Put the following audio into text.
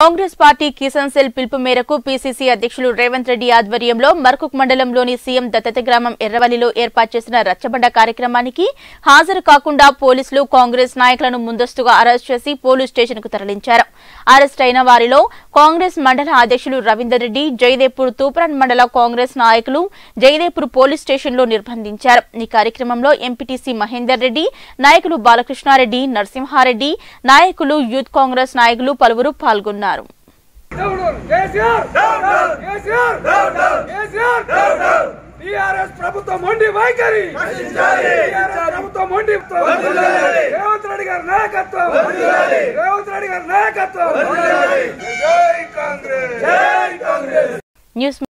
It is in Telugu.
కాంగ్రెస్ పార్టీ కిసాన్ సెల్ పిలుపు మేరకు పీసీసీ అధ్యక్షులు రేవంత్ రెడ్డి ఆధ్వర్యంలో మర్కుక్ మండలంలోని సీఎం దత్తత గ్రామం ఎర్రవల్లిలో ఏర్పాటు చేసిన రచ్చబండ కార్యక్రమానికి హాజరు కాకుండా పోలీసులు కాంగ్రెస్ నాయకులను ముందస్తుగా అరెస్ట్ చేసి పోలీస్ స్టేషన్ కు తరలించారు అరెస్ట్ అయిన వారిలో కాంగ్రెస్ మండల అధ్యక్షులు రవీందర్ రెడ్డి జయదేపూర్ తూప్రాన్ మండల కాంగ్రెస్ నాయకులు జయదేపూర్ పోలీస్ స్టేషన్లో నిర్బంధించారు ఈ కార్యక్రమంలో ఎంపీటీసీ మహేందర్ రెడ్డి నాయకులు బాలకృష్ణారెడ్డి నరసింహారెడ్డి నాయకులు యూత్ కాంగ్రెస్ నాయకులు పలువురు పాల్గొన్నారు down KCR down KCR down KCR down TRS ప్రభుత్వం మొండి వైఖరి టీఆర్ఎస్ ప్రభుత్వం మొండి రేవంత్ రెడ్డి గారి నాయకత్వం రేవంత్ రెడ్డి గారి నాయకత్వం జై కాంగ్రెస్ జై కాంగ్రెస్ న్యూస్